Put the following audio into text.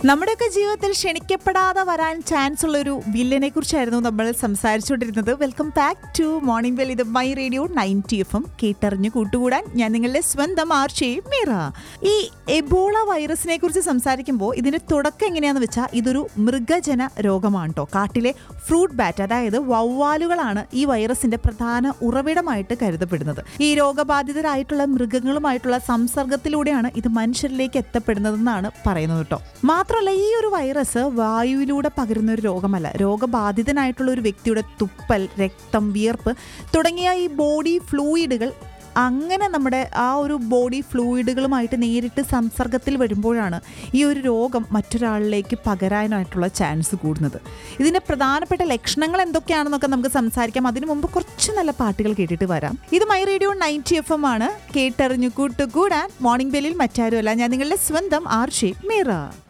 നമ്മുടെയൊക്കെ ജീവിതത്തിൽ ക്ഷണിക്കപ്പെടാതെ വരാൻ ചാൻസ് ഉള്ള ഒരു വില്ലനെ കുറിച്ചായിരുന്നു നമ്മൾ സംസാരിച്ചുകൊണ്ടിരുന്നത് welcome back to morning well ഇത് my radio ninety F M കേട്ടറിഞ്ഞു കൂട്ടുകൂടാൻ ഞാൻ നിങ്ങളുടെ സ്വന്തം ആർച്ചേ മീറ ഈ എബോള വൈറസിനെ കുറിച്ച് സംസാരിക്കുമ്പോൾ ഇതിന്റെ തുടക്കം എങ്ങനെയാന്ന് വെച്ചാൽ ഇതൊരു മൃഗജന രോഗമാണ് കേട്ടോ കാട്ടിലെ ഫ്രൂട്ട് ബാറ്റ് അതായത് വവ്വാലുകളാണ് ഈ വൈറസിന്റെ പ്രധാന ഉറവിടമായിട്ട് കരുതപ്പെടുന്നത് ഈ രോഗബാധിതരായിട്ടുള്ള മൃഗങ്ങളുമായിട്ടുള്ള സംസർഗത്തിലൂടെയാണ് ഇത് മനുഷ്യരിലേക്ക് എത്തപ്പെടുന്നതെന്നാണ് പറയുന്നത് കേട്ടോ മാത്രമല്ല ഈ ഒരു വൈറസ് വായുവിലൂടെ പകരുന്ന ഒരു രോഗമല്ല രോഗബാധിതനായിട്ടുള്ള ഒരു വ്യക്തിയുടെ തുപ്പൽ രക്തം വിയർപ്പ് തുടങ്ങിയ ഈ ബോഡി ഫ്ലൂയിഡുകൾ അങ്ങനെ നമ്മുടെ ആ ഒരു ബോഡി ഫ്ലൂയിഡുകളുമായിട്ട് നേരിട്ട് സംസർഗത്തിൽ വരുമ്പോഴാണ് ഈ ഒരു രോഗം മറ്റൊരാളിലേക്ക് പകരാനായിട്ടുള്ള ചാൻസ് കൂടുന്നത് ഇതിന്റെ പ്രധാനപ്പെട്ട ലക്ഷണങ്ങൾ എന്തൊക്കെയാണെന്നൊക്കെ നമുക്ക് സംസാരിക്കാം അതിനു മുമ്പ് കുറച്ച് നല്ല പാട്ടുകൾ കേട്ടിട്ട് വരാം ഇത് my radio ninety F M ആണ് കേട്ടറിഞ്ഞു കൂട്ടുകൂടാൻ മോർണിംഗ് ബെല്ലിൽ മറ്റാരുമല്ല ഞാൻ നിങ്ങളുടെ സ്വന്തം ആർഷി മീറ